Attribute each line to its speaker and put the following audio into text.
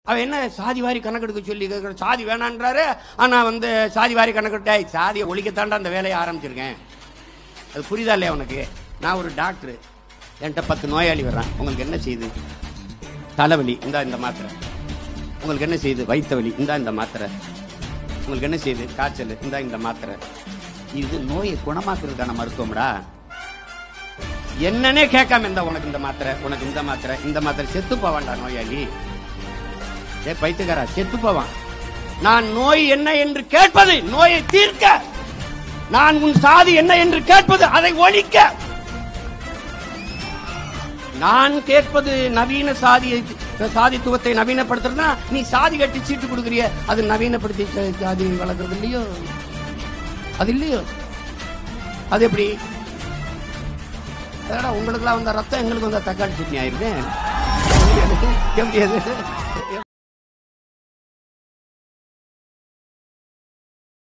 Speaker 1: அவன் என்ன சாதி வாரி கணக்கெடுக்க சொல்லி கேட்குற சாதி வேணான்றாரு ஆனா வந்து சாதி வாரி கணக்கெடுத்தா சாதியை ஒழிக்கத்தாண்டா அந்த வேலையை ஆரம்பிச்சிருக்கேன் அது புரியுதா இல்லையா உனக்கு நான் ஒரு டாக்டர் என்கிட்ட பத்து நோயாளி வர்றான் உங்களுக்கு என்ன செய்யுது தலைவலி இந்தா இந்த மாத்திரை உங்களுக்கு என்ன செய்யுது வயிற்று வலி இந்தா இந்த மாத்திரை உங்களுக்கு என்ன செய்யுது காய்ச்சல் இந்தா இந்த மாத்திரை இது நோயை குணமாக்குறதுக்கான மருத்துவம்டா என்னன்னே கேட்காம இந்த உனக்கு இந்த மாத்திரை உனக்கு இந்த மாத்திரை இந்த மாத்திரை செத்து போவான்டா நோயாளி ஏ பைத்துக்காரா செத்து போவான் நான் நோய் என்ன என்று கேட்பது நோயை தீர்க்க நான் உன் சாதி என்ன என்று கேட்பது அதை ஒழிக்க நான் கேட்பது நவீன சாதியை சாதித்துவத்தை நவீனப்படுத்துறதுனா நீ சாதி கட்டி சீட்டு கொடுக்குறிய அது நவீனப்படுத்தி சா- சாதி வளர்க்கறது இல்லையோ அது இல்லையோ அது எப்படி ஏடா உங்களுக்குலாம் வந்த ரத்தம் எங்களுக்கு வந்த தக்காளி சட்னி ஆயிருக்கு எப்படி அது